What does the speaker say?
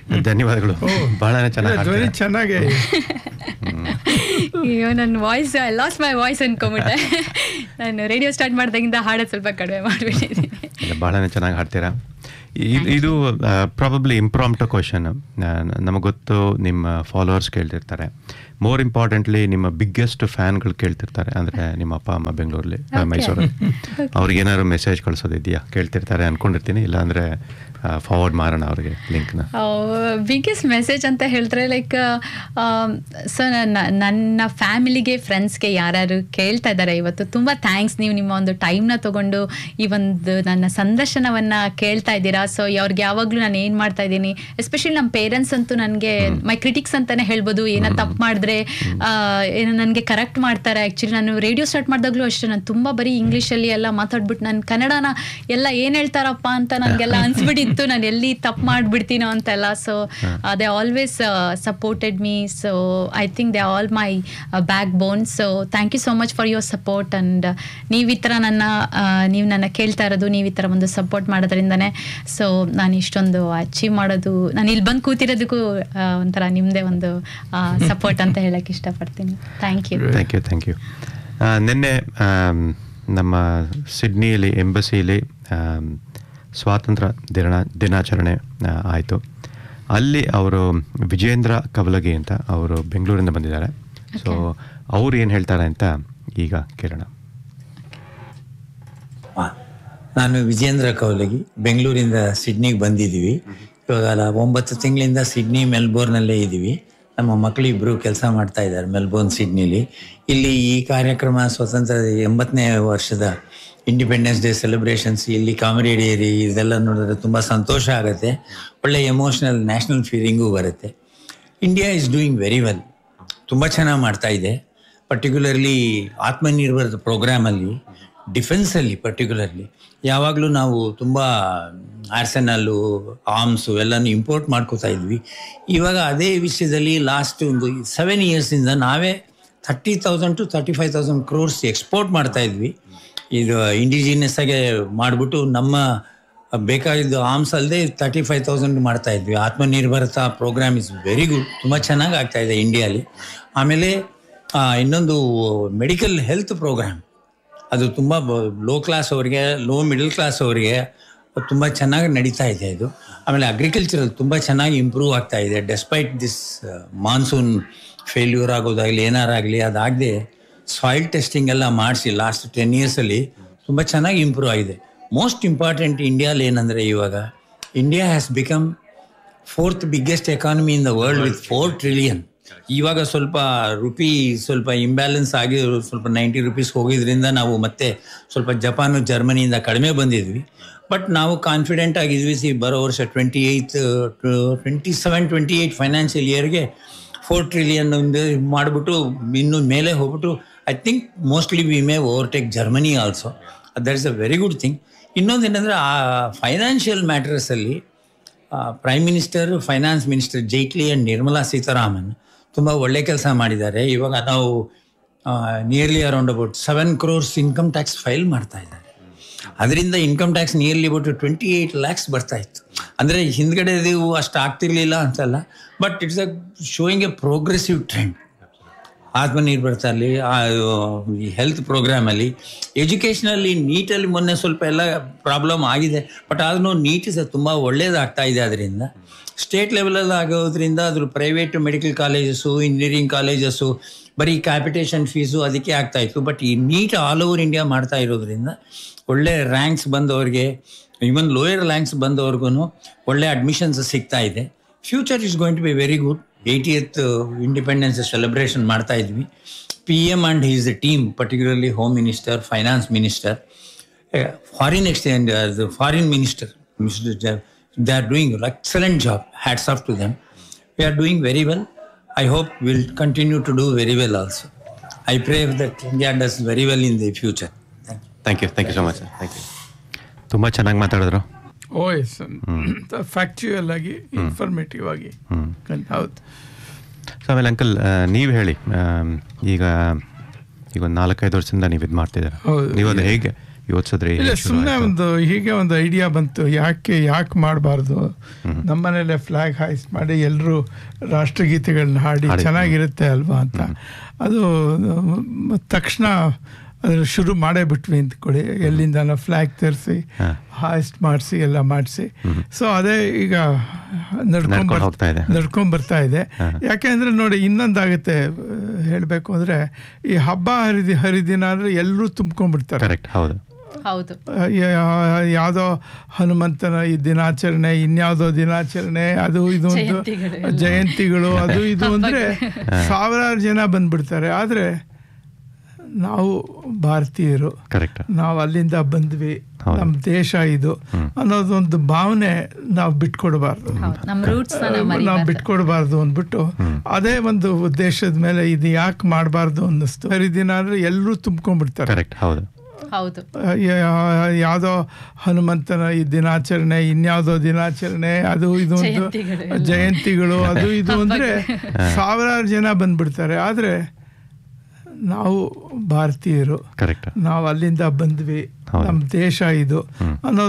ಧನ್ಯವಾದಗಳು ಬಹಳನೇ ಚೆನ್ನಾಗಿ ಧ್ವನಿ ಹಾಡ್ತೀರಾ. ಚೆನ್ನಾಗಿ ಅಯ್ಯೋ ನನ್ನ ವಾಯ್ಸ್ ಲಾಸ್ ಮೈ ವಾಯ್ಸ್ ಅನ್ಕೊಂಬಿಟ್ಟೆ ನಾನು ರೇಡಿಯೋ ಸ್ಟಾರ್ಟ್ ಮಾಡ್ದಾಗಿಂದ ಹಾಡೋದು ಸ್ವಲ್ಪ ಕಡಿಮೆ ಮಾಡಿಬಿಟ್ಟಿದ್ದೀನಿ ಇಲ್ಲ, ಬಹಳನೇ ಚೆನ್ನಾಗಿ ಹಾಡ್ತೀರಾ ಇ- ಇದು ಪ್ರಾಬಬ್ಲಿ ಇಂಪ್ರಾಂಪ್ಟೋ ಕ್ವಶನ್ ನಮಗೆ ಗೊತ್ತು ನಿಮ್ಮ ಫಾಲೋವರ್ಸ್ ಕೇಳ್ತಿರ್ತಾರೆ ಮೋರ್ ಇಂಪಾರ್ಟೆಂಟ್ಲಿ ನಿಮ್ಮ ಬಿಗ್ಗೆಸ್ಟ್ ಫ್ಯಾನ್ಗಳು ಕೇಳ್ತಿರ್ತಾರೆ ಅಂದರೆ ನಿಮ್ಮ ಅಪ್ಪ ಅಮ್ಮ ಬೆಂಗಳೂರಲ್ಲಿ ಮೈಸೂರಲ್ಲಿ ಅವ್ರಿಗೆ ಏನಾದ್ರು ಮೆಸೇಜ್ ಕಳ್ಸೋದಿದೆಯಾ ಕೇಳ್ತಿರ್ತಾರೆ ಅನ್ಕೊಂಡಿರ್ತೀನಿ ಇಲ್ಲಾಂದರೆ ಫಾರ್ವರ್ಡ್ ಮಾಡೋಣ ಅವ್ರಿಗೆ ಲಿಂಕ್ನ ಬಿಗ್ಗೆಸ್ಟ್ ಮೆಸೇಜ್ ಅಂತ ಹೇಳಿದ್ರೆ ಲೈಕ್ ಸೊ ನನ್ನ ಫ್ಯಾಮಿಲಿಗೆ ಫ್ರೆಂಡ್ಸ್ಗೆ ಯಾರ್ಯಾರು ಕೇಳ್ತಾ ಇದ್ದಾರೆ ಇವತ್ತು ತುಂಬ ಥ್ಯಾಂಕ್ಸ್ ನೀವು ನಿಮ್ಮ ಒಂದು ಟೈಮ್ನ ತಗೊಂಡು ಈ ಒಂದು ನನ್ನ ಸಂದರ್ಶನವನ್ನು ಕೇಳ್ತಾ ಇದ್ದೀರಾ ಸೊ ಅವ್ರಿಗೆ ಯಾವಾಗಲೂ ನಾನು ಏನು ಮಾಡ್ತಾ ಇದ್ದೀನಿ ಎಸ್ಪೆಷಲಿ ನಮ್ಮ ಪೇರೆಂಟ್ಸ್ ಅಂತೂ ನನಗೆ ಮೈ ಕ್ರಿಟಿಕ್ಸ್ ಅಂತಾನೆ ಹೇಳ್ಬೋದು ಏನೋ ತಪ್ಪು ಮಾಡಿದ್ರೆ ಏನು ನನಗೆ ಕರೆಕ್ಟ್ ಮಾಡ್ತಾರೆ ಆ್ಯಕ್ಚುಲಿ ನಾನು ರೇಡಿಯೋ ಸ್ಟಾರ್ಟ್ ಮಾಡಿದಾಗಲೂ ಅಷ್ಟೇ ನಾನು ತುಂಬ ಬರೀ ಇಂಗ್ಲೀಷಲ್ಲಿ ಎಲ್ಲ ಮಾತಾಡ್ಬಿಟ್ಟು ನಾನು ಕನ್ನಡನ ಎಲ್ಲ ಏನು ಹೇಳ್ತಾರಪ್ಪ ಅಂತ ನನಗೆಲ್ಲ ಅನ್ಸ್ಬಿಟ್ಟಿತ್ತು ನಾನು ಎಲ್ಲಿ ತಪ್ಪು ಮಾಡಿಬಿಡ್ತೀನೋ ಅಂತೆಲ್ಲ so they always supported me so I think they all my backbone so thank you so much for your support and ನೀವು ಈ ಥರ ನನ್ನ ನೀವು ನನ್ನ ಕೇಳ್ತಾ ಇರೋದು ನೀವು ಈ ಥರ ಒಂದು ಸಪೋರ್ಟ್ ಮಾಡೋದ್ರಿಂದನೇ ಸೊ ನಾನು ಇಷ್ಟೊಂದು ಅಚೀವ್ ಮಾಡೋದು ನಾನು ಇಲ್ಲಿ ಬಂದು ಕೂತಿರೋದಕ್ಕೂ ಆ, ಒಂಥರ ನಿಮ್ಮದೇ ಒಂದು ಸಪೋರ್ಟ್ ಅಂತ ಹೇಳಕ್ಕೆ ಇಷ್ಟಪಡ್ತೀನಿ thank you thank you thank you ನಿನ್ನೆ ಆಮ್, ನಮ್ಮ ಸಿಡ್ನಿಯಲ್ಲಿ ಎಂಬಸಿಲಿ ಆಮ್, ಸ್ವಾತಂತ್ರ್ಯ ದಿನ ದಿನಾಚರಣೆ ಆಯಿತು ಅಲ್ಲಿ ಅವರು ವಿಜೇಂದ್ರ ಕವಲಗಿ ಅಂತ ಅವರು ಬೆಂಗಳೂರಿಂದ ಬಂದಿದ್ದಾರೆ ಸೊ ಅವ್ರು ಏನು ಹೇಳ್ತಾರೆ ಅಂತ ಈಗ ಕೇಳೋಣ ಆ, ನಾನು ವಿಜೇಂದ್ರ ಕೌಲಗಿ ಬೆಂಗಳೂರಿಂದ ಸಿಡ್ನಿಗೆ ಬಂದಿದ್ದೀವಿ ಇವಾಗ ಅಲ್ಲ ಒಂಬತ್ತು ತಿಂಗಳಿಂದ ಸಿಡ್ನಿ ಮೆಲ್ಬೋರ್ನಲ್ಲೇ ಇದ್ದೀವಿ ನಮ್ಮ ಮಕ್ಕಳು ಇಬ್ಬರು ಕೆಲಸ ಮಾಡ್ತಾ ಇದ್ದಾರೆ ಮೆಲ್ಬೋರ್ನ್ ಸಿಡ್ನಿಲಿ ಇಲ್ಲಿ ಈ ಕಾರ್ಯಕ್ರಮ ಸ್ವತಂತ್ರ ಎಂಬತ್ತನೇ ವರ್ಷದ ಇಂಡಿಪೆಂಡೆನ್ಸ್ ಡೇ ಸೆಲೆಬ್ರೇಷನ್ಸ್ ಇಲ್ಲಿ ಕಾಮಿಡಿಯರಿ ಇದೆಲ್ಲ ನೋಡಿದ್ರೆ ತುಂಬ ಸಂತೋಷ ಆಗುತ್ತೆ ಒಳ್ಳೆ ಎಮೋಷ್ನಲ್ ನ್ಯಾಷನಲ್ ಫೀಲಿಂಗು ಬರುತ್ತೆ India is doing very well ತುಂಬ ಚೆನ್ನಾಗಿ ಮಾಡ್ತಾ ಇದೆ ಪರ್ಟಿಕ್ಯುಲರ್ಲಿ ಆತ್ಮನಿರ್ಭರದ ಪ್ರೋಗ್ರಾಮಲ್ಲಿ ಡಿಫೆನ್ಸಲ್ಲಿ ಪರ್ಟಿಕ್ಯುಲರ್ಲಿ ಯಾವಾಗಲೂ ನಾವು ತುಂಬ ಆರ್ಸೆನಲ್ಲು ಆರ್ಮ್ಸು ಎಲ್ಲನೂ ಇಂಪೋರ್ಟ್ ಮಾಡ್ಕೋತಾ ಇದ್ವಿ ಇವಾಗ ಅದೇ ವಿಷಯದಲ್ಲಿ ಲಾಸ್ಟ್ ಒಂದು ಸೆವೆನ್ ಇಯರ್ಸಿಂದ ನಾವೇ thirty thousand to thirty five thousand crores export ಮಾಡ್ತಾ ಇದ್ವಿ ಇದು ಇಂಡಿಜಿನಿಯಸ್ ಆಗಿ ಮಾಡಿಬಿಟ್ಟು ನಮ್ಮ ಬೇಕಾಗಿದ್ದು ಆರ್ಮ್ಸ್ ಅಲ್ಲದೆ ತರ್ಟಿ ಫೈವ್ ತೌಸಂಡ್ ಮಾಡ್ತಾ ಇದ್ವಿ Atmanirbharta programme is very good ತುಂಬ ಚೆನ್ನಾಗಿ ಆಗ್ತಾ ಇದೆ ಇಂಡಿಯಾಲಿ ಆಮೇಲೆ ಆ, ಇನ್ನೊಂದು ಮೆಡಿಕಲ್ ಹೆಲ್ತ್ ಪ್ರೋಗ್ರಾಮ್ ಅದು ತುಂಬ ಲೋ ಕ್ಲಾಸ್ ಅವರಿಗೆ ಲೋ ಮಿಡಲ್ ಕ್ಲಾಸ್ ಅವರಿಗೆ ತುಂಬ ಚೆನ್ನಾಗಿ ನಡೀತಾ ಇದೆ ಇದು ಆಮೇಲೆ ಅಗ್ರಿಕಲ್ಚರಲ್ ತುಂಬ ಚೆನ್ನಾಗಿ ಇಂಪ್ರೂವ್ ಆಗ್ತಾ ಇದೆ ಡೆಸ್ಪೈಟ್ ದಿಸ್ ಮಾನ್ಸೂನ್ ಫೇಲ್ಯೂರ್ ಆಗೋದಾಗಲಿ ಏನಾರಾಗಲಿ ಅದಾಗದೆ ಸಾಯಿಲ್ ಟೆಸ್ಟಿಂಗ್ ಎಲ್ಲ ಮಾಡಿಸಿ ಲಾಸ್ಟ್ ಟೆನ್ ಇಯರ್ಸಲ್ಲಿ ತುಂಬ ಚೆನ್ನಾಗಿ ಇಂಪ್ರೂವ್ ಆಗಿದೆ ಮೋಸ್ಟ್ ಇಂಪಾರ್ಟೆಂಟ್ ಇಂಡಿಯಾಲಿ ಏನಂದರೆ ಇವಾಗ India has become fourth biggest economy in the world with four trillion ಇವಾಗ ಸ್ವಲ್ಪ ರುಪಿ ಸ್ವಲ್ಪ ಇಂಬ್ಯಾಲೆನ್ಸ್ ಆಗಿ ಸ್ವಲ್ಪ ನೈಂಟಿ ರುಪೀಸ್ ಹೋಗಿದ್ರಿಂದ ನಾವು ಮತ್ತೆ ಸ್ವಲ್ಪ ಜಪಾನು ಜರ್ಮನಿಯಿಂದ ಕಡಿಮೆ ಬಂದಿದ್ವಿ ಬಟ್ ನಾವು ಕಾನ್ಫಿಡೆಂಟ್ ಆಗಿದ್ವಿ ಸಿ ಬರೋ ವರ್ಷ twenty eight twenty seven twenty eight financial ಇಯರ್ಗೆ ಫೋರ್ ಟ್ರಿಲಿಯನ್ ಒಂದು ಮಾಡಿಬಿಟ್ಟು ಇನ್ನು ಮೇಲೆ ಹೋಗ್ಬಿಟ್ಟು I think mostly we may overtake Germany also that is a very good thing ಇನ್ನೊಂದು ಏನಂದರೆ ಆ ಫೈನಾನ್ಷಿಯಲ್ ಮ್ಯಾಟರ್ಸಲ್ಲಿ prime minister finance minister Jaitley and Nirmala Sitharaman ತುಂಬ ಒಳ್ಳೆ ಕೆಲಸ ಮಾಡಿದ್ದಾರೆ ಇವಾಗ ನಾವು nearly around about seven crores income tax file ಮಾಡ್ತಾ ಇದ್ದಾರೆ ಅದರಿಂದ income tax nearly about twenty eight lakhs ಬರ್ತಾ ಇತ್ತು ಅಂದರೆ ಹಿಂದ್ಗಡೆ ನೀವು ಅಷ್ಟು ಆಗ್ತಿರ್ಲಿಲ್ಲ ಅಂತಲ್ಲ but it's a showing a progressive trend ಆತ್ಮನಿರ್ಭರತಲ್ಲಿ ಹೆಲ್ತ್ ಪ್ರೋಗ್ರಾಮಲ್ಲಿ ಎಜುಕೇಷನಲ್ಲಿ ನೀಟಲ್ಲಿ ಮೊನ್ನೆ ಸ್ವಲ್ಪ ಎಲ್ಲ ಪ್ರಾಬ್ಲಮ್ ಆಗಿದೆ ಬಟ್ ಆದ್ರೂ ನೀಟ್ ಸಹ ತುಂಬ ಒಳ್ಳೇದಾಗ್ತಾ ಇದೆ ಅದರಿಂದ ಸ್ಟೇಟ್ ಲೆವೆಲಲ್ಲಿ ಆಗೋದ್ರಿಂದ ಅದ್ರ private medical colleges engineering colleges ಬರೀ ಕ್ಯಾಪಿಟೇಷನ್ ಫೀಸು ಅದಕ್ಕೆ ಆಗ್ತಾ ಇತ್ತು ಬಟ್ ಈ ನೀಟ್ ಆಲ್ ಓವರ್ ಇಂಡಿಯಾ ಮಾಡ್ತಾ ಇರೋದ್ರಿಂದ ಒಳ್ಳೆ ರ್ಯಾಂಕ್ಸ್ ಬಂದವ್ರಿಗೆ ಇವನ್ ಲೋಯರ್ ರ್ಯಾಂಕ್ಸ್ ಬಂದವ್ರಿಗೂ ಒಳ್ಳೆ ಅಡ್ಮಿಷನ್ಸ್ ಸಿಗ್ತಾ ಇದೆ future is going to be very good eightieth independence celebration ಮಾಡ್ತಾ ಇದ್ವಿ P M and his a team particularly home minister finance minister foreign exchange foreign minister they are doing excellent job hats off to them we are doing very well I hope will continue to do very well also I pray that India does very well in the future thank you thank you thank you so much sir thank you ತುಂಬ ಚೆನ್ನಾಗಿ ಮಾತಾಡಿದ್ರು ಓ ಎಸ್ factual ಆಗಿ informative ಆಗಿ ಕನ್- ಹೌದು so ಆಮೇಲೆ ಅಂಕಲ್ ನೀವು ಹೇಳಿ ಆಮ್, ಈಗ ಈಗ ಒಂದು ನಾಲ್ಕೈದು ವರ್ಷದಿಂದ ನೀವು ಇದು ಮಾಡ್ತಿದ್ದೀರ ಹೌದು. ನೀವು ಅದು ಹೇಗೆ ಯೋಚಿಸಿದ್ರೆ ಇಲ್ಲ ಹೇಗ್ ಶುರು ಸುಮ್ಮನೆ ಆಯ್ತು? ಒಂದು ಹೀಗೆ ಒಂದು ಐಡಿಯಾ ಬಂತು ಯಾಕೆ ಯಾಕೆ ಮಾಡಬಾರ್ದು ನಮ್ಮನೇಲೆ ಫ್ಲಾಗ್ ಹಾಯಿಸ್ಟ್ ಮಾಡಿ ಎಲ್ಲರೂ ರಾಷ್ಟ್ರಗೀತೆಗಳನ್ನ ಹಾಡಿ ಹಾಡಿ. ಚೆನ್ನಾಗಿರುತ್ತೆ ಅಲ್ವಾ ಅಂತ ಅದು ಮ್, ತಕ್ಷಣ ಅದ್ರ ಶುರು ಮಾಡೇ ಬಿಟ್ವಿ ಅಂದ್ಕೊಳ್ಳಿ ಎಲ್ಲಿಂದ ಫ್ಲಾಗ್ ತರಿಸಿ ಹಾ. ಹಾಯಿಸ್ಟ್ ಮಾಡಿಸಿ ಎಲ್ಲ ಮಾಡಿಸಿ ಸೊ ಅದೇ ಈಗ ನಡ್ಕೊಂಡ್ ನಡ್ಕೊಂಡ್ ಹೋಗ್ತಾ ಇದೆ. ನಡ್ಕೊಂಡ್ ಬರ್ತಾ ಇದೆ ಹಾ. ಯಾಕೆಂದ್ರೆ ನೋಡಿ ಇನ್ನೊಂದಾಗುತ್ತೆ ಹೇಳಬೇಕು ಅಂದ್ರೆ ಈ ಹಬ್ಬ ಹರಿದಿ ಹರಿದಿನ ಅಂದ್ರೆ ಎಲ್ಲರೂ ತುಂಬ್ಕೊಂಡ್ಬಿಡ್ತಾರೆ ಕರೆಕ್ಟ್ ಹೌದು ಹೌದು ಯಾ- ಯಾವುದೋ ಹನುಮಂತನ ಈ ದಿನಾಚರಣೆ ಇನ್ಯಾವುದೋ ದಿನಾಚರಣೆ ಅದು ಇದು ಒಂದು ಜಯಂತಿಗಳು ಎಲ್ಲ. ಜಯಂತಿಗಳು ಅದು ಇದು ಅಂದ್ರೆ ಸಾವಿರಾರು ಜನ ಬಂದ್ಬಿಡ್ತಾರೆ ಆದ್ರೆ ನಾವು ಭಾರತೀಯರು ಕರೆಕ್ಟ್ ನಾವು ಅಲ್ಲಿಂದ ಬಂದ್ವಿ ಹೌದು. ನಮ್ಮ ದೇಶ ಇದು ಅನ್ನೋದೊಂದು ಭಾವನೆ ನಾವು ಬಿಟ್ಕೊಡ್ಬಾರ್ದು ಹೌದು ನಮ್ಮ ರೂಟ್ಸ್ ನಾವು ನಾವು ಮರಿಬಾರ್ದು ಬಿಟ್ಕೊಡ್ಬಾರ್ದು ಅಂದ್ಬಿಟ್ಟು ಅದೇ ಒಂದು ಉದ್ದೇಶದ ಮೇಲೆ ಇದು ಯಾಕೆ ಮಾಡಬಾರ್ದು ಅನ್ನಿಸ್ತು ಹರಿದಿನ ಅಂದ್ರೆ ಎಲ್ಲರೂ ತುಂಬ್ಕೊಂಡ್ಬಿಡ್ತಾರೆ ಕರೆಕ್ಟ್ ಹೌದು ಹೌದು ಯಾ- ಯಾವುದೋ ಹನುಮಂತನ ಈ ದಿನಾಚರಣೆ ಇನ್ಯಾವುದೋ ದಿನಾಚರಣೆ ಅದು ಇದು ಒಂದು ಜಯಂತಿಗಳು ಎಲ್ಲ. ಜಯಂತಿಗಳು ಅದು ಇದು ಅಂದ್ರೆ ಸಾವಿರಾರು ಜನ ಬಂದ್ಬಿಡ್ತಾರೆ ಆದ್ರೆ ನಾವು ಭಾರತೀಯರು ಕರೆಕ್ಟ್ ನಾವು ಅಲ್ಲಿಂದ ಬಂದ್ವಿ ಹೌದು. ನಮ್ಮ ದೇಶ ಇದು ಅನ್ನೋ